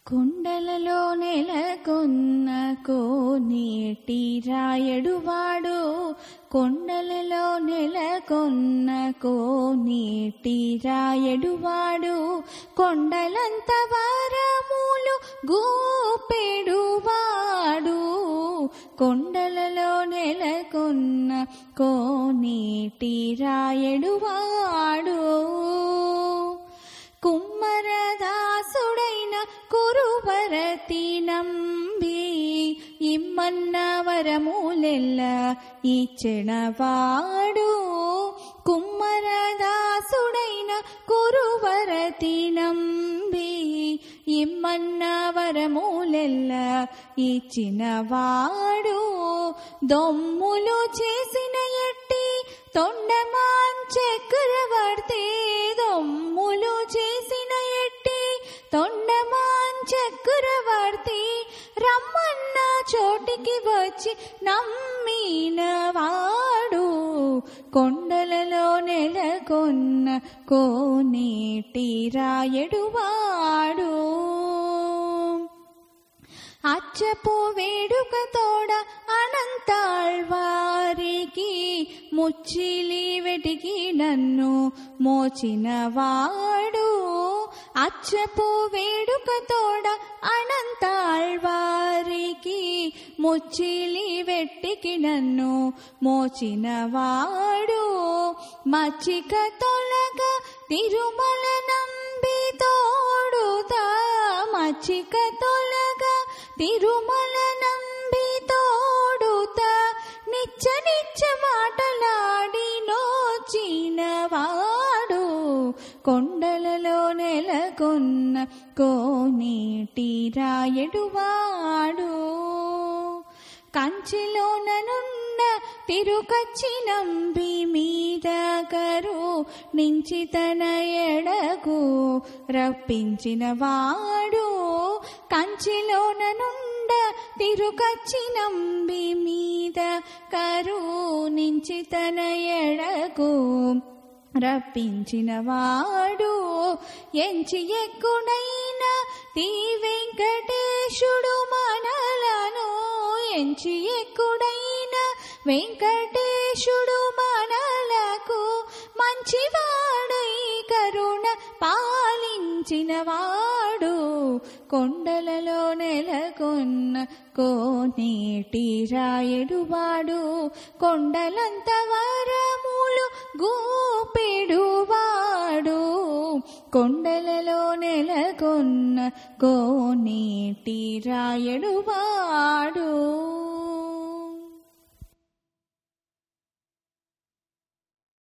కొండలలో నెలకొన్న కోనేటి రాయడువాడు కొండలలో నెలకొన్న కోనేటి రాయడువాడు కొండలంత వరములు గోపెడువాడు కొండలలో నెలకొన్న కోనేటి రాయడువాడు కుమ్మరదాసుడైన కురువరతి నంబి ఇమ్మన్న వరములెల్ల ఇచ్చనవాడు కుమ్మరదాసుడైన కురువరతి నంబి ఇమ్మన్న వరములెల్ల ఇచ్చినవాడు దొమ్ములు చేసిన ఎట్టి తొండమాన్ చక్రవర్తి దొమ్ములు చేసిన ఎట్టి తొండమాన్ చక్రవర్తి రమ్మన్న చోటికి వచ్చి నమ్మినవాడు కొండలలో నెలకొన్న కోనేటి రాయడువాడు అచ్చపు వేడుక తోడ అనంతాళ్వారికి ముచ్చిలి వెటికి నన్ను మోచినవాడు అచ్చపు వేడుక తోడ అనంతాళ్వారికి ముచ్చిలి వెట్టికి నన్ను మోచినవాడు మచ్చిక తొలగ తిరుమల నంబి తోడుతా మచ్చిక తొలగ తిరుమల నంబి తోడుత నిచ్చ నిచ్చ మాటలాడి నోచినవాడు కొండలలో నెలకొన్న కోనేటి రాయడువాడు కంచిలోననున్న తిరుకచ్చి నంబి మీద కరు నించి తన ఎడకు రప్పించిన వాడు కంచిలోననుండ తిరుకచ్చి నంబి మీద కరు నించి తన ఎడకు రప్పించిన వాడు ఎంచి ఎక్కుడైన తీ వెంకటేశుడు మనలను ఎంచి ఎక్కుడైన వెంకటేశుడు మనలకు మంచివాడై కరుణ పాలించిన వాడు కొండలలో నెలకొన్న కోనేటి రాయడువాడు కొండలంత వరములు గోపెడువాడు కొండలలో నెలకొన్న కోనేటి రాయడువాడు